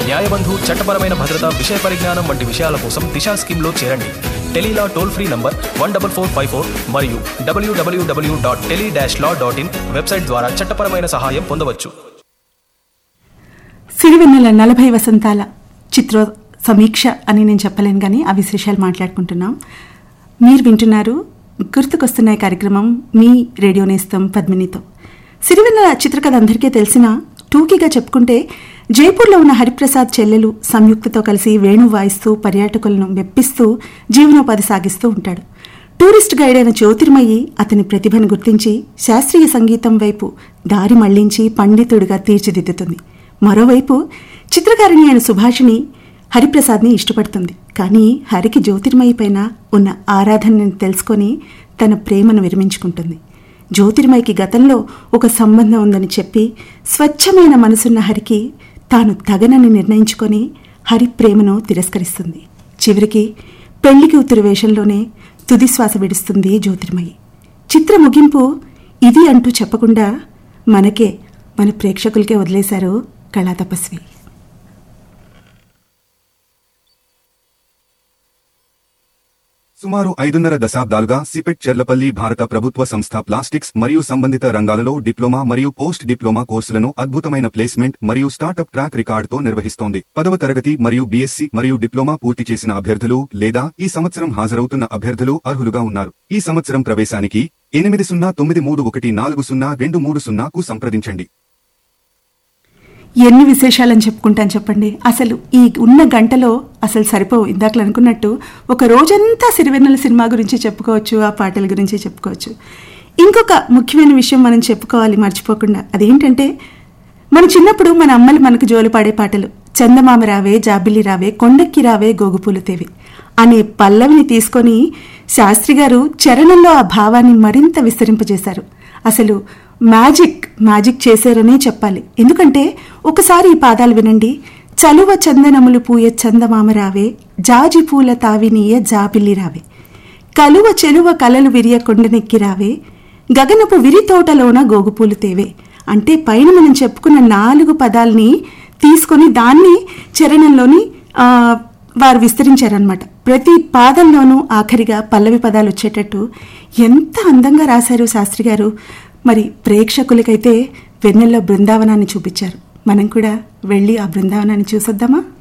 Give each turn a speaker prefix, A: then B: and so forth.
A: న్యాయబంధు చట్టపరమైన భద్రత విషయ పరిజ్ఞానం వంటి విషయాల కోసం దిశా స్కీమ్లో చేరండి tele law toll free number one double four five four మరియు WWW dot tele dash law dot in website ద్వారా చట్టపరమైన సహాయం పొందవచ్చు
B: సిరివెన్నెల నలభై వసంతాల చిత్ర సమీక్ష అని నేను చెప్పలేను కానీ ఆ విశేషాలు మాట్లాడుకుంటున్నాం మీరు వింటున్నారు గుర్తుకొస్తున్న ఈ కార్యక్రమం మీ రేడియో నేస్తం పద్మినితో సిరివెన్నెల చిత్రకథ అందరికీ తెలిసిన టూకీగా చెప్పుకుంటే జైపూర్లో ఉన్న హరిప్రసాద్ చెల్లెలు సంయుక్తతో కలిసి వేణు వాయిస్తూ పర్యాటకులను మెప్పిస్తూ జీవనోపాధి సాగిస్తూ ఉంటాడు టూరిస్ట్ గైడ్ అయిన జ్యోతిర్మయి అతని ప్రతిభను గుర్తించి శాస్త్రీయ సంగీతం వైపు దారి మళ్లించి పండితుడిగా తీర్చిదిద్దుతుంది మరోవైపు చిత్రకారిణి అయిన సుభాషిణి హరిప్రసాద్ని ఇష్టపడుతుంది కానీ హరికి జ్యోతిర్మయి పైన ఉన్న ఆరాధనని తెలుసుకొని తన ప్రేమను విరమించుకుంటుంది జ్యోతిర్మయికి గతంలో ఒక సంబంధం ఉందని చెప్పి స్వచ్ఛమైన మనసున్న హరికి తాను తగనని నిర్ణయించుకొని హరి ప్రేమను తిరస్కరిస్తుంది చివరికి పెళ్లి కూతురు వేషంలోనే తుది శ్వాస విడుస్తుంది జ్యోతిర్మయి చిత్ర ముగింపు ఇది అంటూ చెప్పకుండా మనకే మన ప్రేక్షకులకే వదిలేశారు కళా తపస్వి
C: సుమారు ఐదున్నర దశాబ్దాలుగా సిపెట్ చెర్లపల్లి భారత ప్రభుత్వ సంస్థ ప్లాస్టిక్స్ మరియు సంబంధిత రంగాలలో డిప్లొమా మరియు పోస్ట్ డిప్లొమా కోర్సులను అద్భుతమైన ప్లేస్మెంట్ మరియు స్టార్టప్ ట్రాక్ రికార్డుతో నిర్వహిస్తోంది పదవ తరగతి మరియు బీఎస్సీ మరియు డిప్లొమా పూర్తి చేసిన అభ్యర్థులు లేదా ఈ సంవత్సరం హాజరవుతున్న అభ్యర్థులు అర్హులుగా ఉన్నారు ఈ సంవత్సరం ప్రవేశానికి ఎనిమిది సున్నా తొమ్మిది మూడు ఒకటి నాలుగు సున్నా రెండు మూడు సున్నాకు సంప్రదించండి
B: ఎన్ని విశేషాలని చెప్పుకుంటాను చెప్పండి అసలు ఈ ఉన్న గంటలో అసలు సరిపోవు ఇందాకలు అనుకున్నట్టు ఒక రోజంతా సిరివెన్నెల సినిమా గురించి చెప్పుకోవచ్చు ఆ పాటల గురించి చెప్పుకోవచ్చు ఇంకొక ముఖ్యమైన విషయం మనం చెప్పుకోవాలి మర్చిపోకుండా అదేంటంటే మన చిన్నప్పుడు మన అమ్మలు మనకు జోలి పాడే పాటలు చందమామ రావే జాబిల్లి రావే కొండక్కి రావే గోగుపూలు తేవే అనే పల్లవిని తీసుకొని శాస్త్రి గారు చరణంలో ఆ భావాన్ని మరింత విస్తరింపజేశారు అసలు మ్యాజిక్ మ్యాజిక్ చేశారనే చెప్పాలి ఎందుకంటే ఒకసారి ఈ పాదాలు వినండి చలువ చందనములు పూయ చందమామ రావే జాజి పూల తావినీయ జాబిల్లి రావే కలువ చెలువ కలలు విరియ కొండనెక్కి రావే గగనపు విరి తోటలోన గోగుపూలు తేవే అంటే పైన మనం చెప్పుకున్న నాలుగు పదాల్ని తీసుకొని దాన్ని చరణంలోని ఆ, వారు విస్తరించారనమాట ప్రతి పాదంలోనూ ఆఖరిగా పల్లవి పదాలు వచ్చేటట్టు ఎంత అందంగా రాశారు శాస్త్రి గారు మరి ప్రేక్షకులకైతే వెన్నెల్లో బృందావనాన్ని చూపించారు మనం కూడా వెళ్ళి ఆ బృందావనాన్ని చూసొద్దామా